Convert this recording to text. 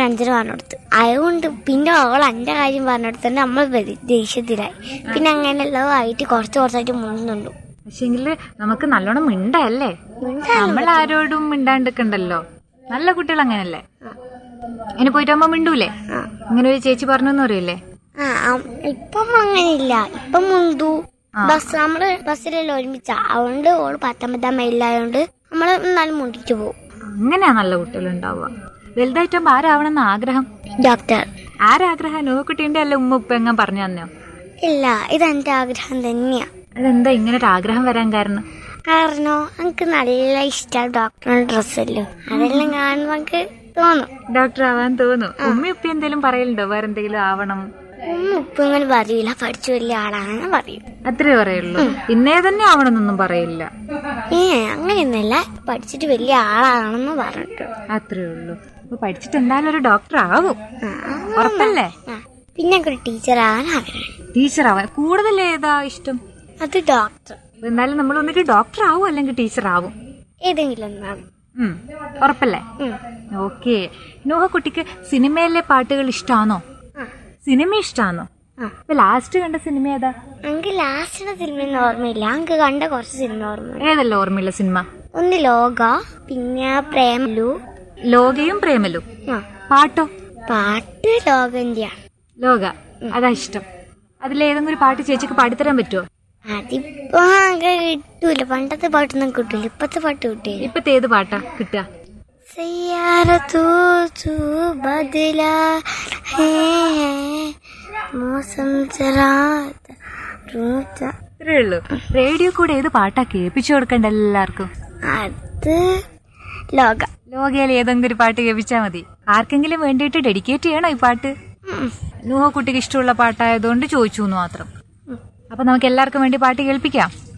അഞ്ചന പറഞ്ഞെടുത്ത് അതുകൊണ്ട് പിന്നെ അവൾ എൻ്റെ കാര്യം പറഞ്ഞെടുത്തന്നെ നമ്മൾ വെ- ദേഷ്യത്തിലായി പിന്നെ അങ്ങനെയല്ലോ ആയിട്ട് കുറച്ച് കുറച്ചായിട്ട് മുന്നുണ്ട് പക്ഷെങ്കില് നമുക്ക് നല്ലോണം മിണ്ടല്ലേ നമ്മൾ ആരോടും മിണ്ടാണ്ടിക്കണ്ടല്ലോ നല്ല കുട്ടികൾ അങ്ങനല്ലേ ഇങ്ങനെ പോയിട്ട് അമ്മ മിണ്ടൂലേ ഇങ്ങനെ ഒരു ചേച്ചി പറഞ്ഞു അറിയില്ലേ ആ അം- ഇപ്പം അങ്ങനെയില്ല ഇപ്പം മുന്തു ബസ് നമ്മള് ബസ്സിലെല്ലാം ഒരുമിച്ച അതുകൊണ്ട് ഓള് പത്തൊമ്പതാം മൈലായോണ്ട് നമ്മള് എന്നാലും മുണ്ടിട്ട് പോകും അങ്ങനെയാ നല്ല കുട്ടികൾ ഉണ്ടാവുക വലുതായിട്ടാകുമ്പോ ആരാവണമെന്ന് ആഗ്രഹം ഡോക്ടർ ആരാഗ്രഹം നോക്കുട്ടീന്റെ അല്ല ഉമ്മ ഉപ്പ എങ്ങാൻ പറഞ്ഞു തന്നെയോ ഇല്ല ഇതെന്റെ ആഗ്രഹം തന്നെയാ അതെന്താ ഇങ്ങനെ ഒരു ആഗ്രഹം വരാൻ കാരണം കാരണോ എനിക്ക് നല്ല ഇഷ്ടമാണ് ഡോക്ടറുടെ ഡ്രസ്സല്ലോ അതെല്ലാം കാണുമ്പോൾ എനിക്ക് തോന്നും ഡോക്ടർ ആവാൻ തോന്നും ഉമ്മ ഉപ്പ എന്തെങ്കിലും പറയലുണ്ടോ വേറെ എന്തെങ്കിലും ആവണം ഉമ്മ ഇപ്പൊ ഇങ്ങനെ പറയില്ല പഠിച്ചു വലിയ ആളാണെന്ന് പറയും അത്രേ പറയുള്ളൂ ഇന്നേ തന്നെ ആവണമെന്നൊന്നും പറയില്ല ഏ അങ്ങനെയൊന്നുമല്ല പഠിച്ചിട്ട് വലിയ ആളാണെന്ന് പറഞ്ഞിട്ടു അത്രേ ഉള്ളൂ അപ്പൊ പഠിച്ചിട്ട് എന്തായാലും ഒരു ഡോക്ടർ ആവും ഉറപ്പല്ലേ ആ പിന്നെ എനിക്ക് ഒരു ടീച്ചറാകാൻ ആഗ്രഹം ടീച്ചർ ആവാൻ കൂടുതൽ ഏതാ ഇഷ്ടം അത് ഡോക്ടർ എന്നാലും നമ്മൾ ഒന്നിട്ട് ഡോക്ടർ ആവും അല്ലെങ്കിൽ ടീച്ചർ ആവും ഏതെങ്കിലും ഒന്നാണ് ഉം. ഉറപ്പല്ലേ ഉം. ഓക്കെ നോഹ കുട്ടിക്ക് സിനിമയിലെ പാട്ടുകൾ ഇഷ്ടാണോ ആ. സിനിമ ഇഷ്ടാണോ ആ. ഇപ്പൊ ലാസ്റ്റ് കണ്ട സിനിമ ഏതാ എനിക്ക് ലാസ്റ്റിന്റെ സിനിമയൊന്നും ഓർമ്മയില്ല എനിക്ക് കണ്ട കുറച്ച് സിനിമ ഓർമ്മ ഏതല്ല ഓർമ്മയുള്ള സിനിമ ഒന്ന് ലോക പിന്നെ പ്രേമലു ലോകയും പ്രേമലും ആ പാട്ടോ പാട്ട് ലോകന്റെയാണ് ലോക അതാ ഇഷ്ടം അതിലേതെങ്കിലും ഒരു പാട്ട് ചേച്ചിക്ക് പാടിത്തരാൻ പറ്റുമോ അതിപ്പോ അങ്ങനെ കിട്ടൂല പണ്ടത്തെ പാട്ടൊന്നും കിട്ടൂല ഇപ്പത്തെ പാട്ട് കിട്ടില്ല ഇപ്പത്തെ ഏത് പാട്ടാ കിട്ടുക സയ്യാര തൂ തൂ ബദല ഹേ മോസം ചരാത്ത റൂത്ത ഇത്രേ ഉള്ളൂ റേഡിയോ കൂടെ ഏത് പാട്ടാ കേൾപ്പിച്ചു കൊടുക്കണ്ട എല്ലാവർക്കും അത് ലോക ലോകയിൽ ഏതെങ്കിലും ഒരു പാട്ട് കേൾപ്പിച്ചാൽ മതി ആർക്കെങ്കിലും വേണ്ടിയിട്ട് ഡെഡിക്കേറ്റ് ചെയ്യണോ ഈ പാട്ട് ഉം. നൂഹ കുട്ടിക്ക് ഇഷ്ടമുള്ള പാട്ടായതുകൊണ്ട് ചോദിച്ചു എന്ന് മാത്രം അപ്പൊ നമുക്ക് എല്ലാവർക്കും വേണ്ടി പാട്ട് കേൾപ്പിക്കാം